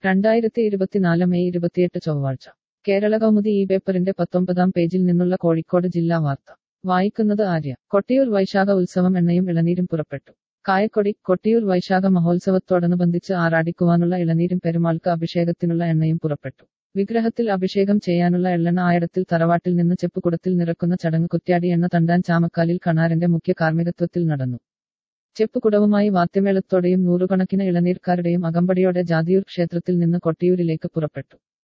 രണ്ടായിരത്തി ഇരുപത്തിനാല് മെയ് ഇരുപത്തിയെട്ട് ചൊവ്വാഴ്ച കേരള കൗമുദി ഈ പേപ്പറിന്റെ പത്തൊമ്പതാം പേജിൽ നിന്നുള്ള കോഴിക്കോട് ജില്ലാ വാർത്ത വായിക്കുന്നത് ആര്യ കൊട്ടിയൂർ വൈശാഖ ഉത്സവം എണ്ണയും ഇളനീരും പുറപ്പെട്ടു കായക്കൊടി കൊട്ടിയൂർ വൈശാഖ മഹോത്സവത്തോടനുബന്ധിച്ച് ആറാടിക്കുവാനുള്ള ഇളനീരും പെരുമാൾക്ക് അഭിഷേകത്തിനുള്ള എണ്ണയും പുറപ്പെട്ടു വിഗ്രഹത്തിൽ അഭിഷേകം ചെയ്യാനുള്ള എള്ളെണ്ണ ആയിടത്തിൽ തറവാട്ടിൽ നിന്ന് ചെപ്പുകുടത്തിൽ നിറക്കുന്ന ചടങ്ങ് കുറ്റ്യാടി എണ്ണ തണ്ടാൻ ചാമക്കാലിൽ കണാരന്റെ മുഖ്യ കാർമ്മികത്വത്തിൽ നടന്നു ചെപ്പുകുടവുമായി വാദ്യമേളത്തോടെയും നൂറുകണക്കിന് ഇളനീർക്കാരുടെയും അകമ്പടിയോടെ ജാതിയൂർ ക്ഷേത്രത്തിൽ നിന്ന് കൊട്ടിയൂരിലേക്ക് പുറപ്പെട്ടു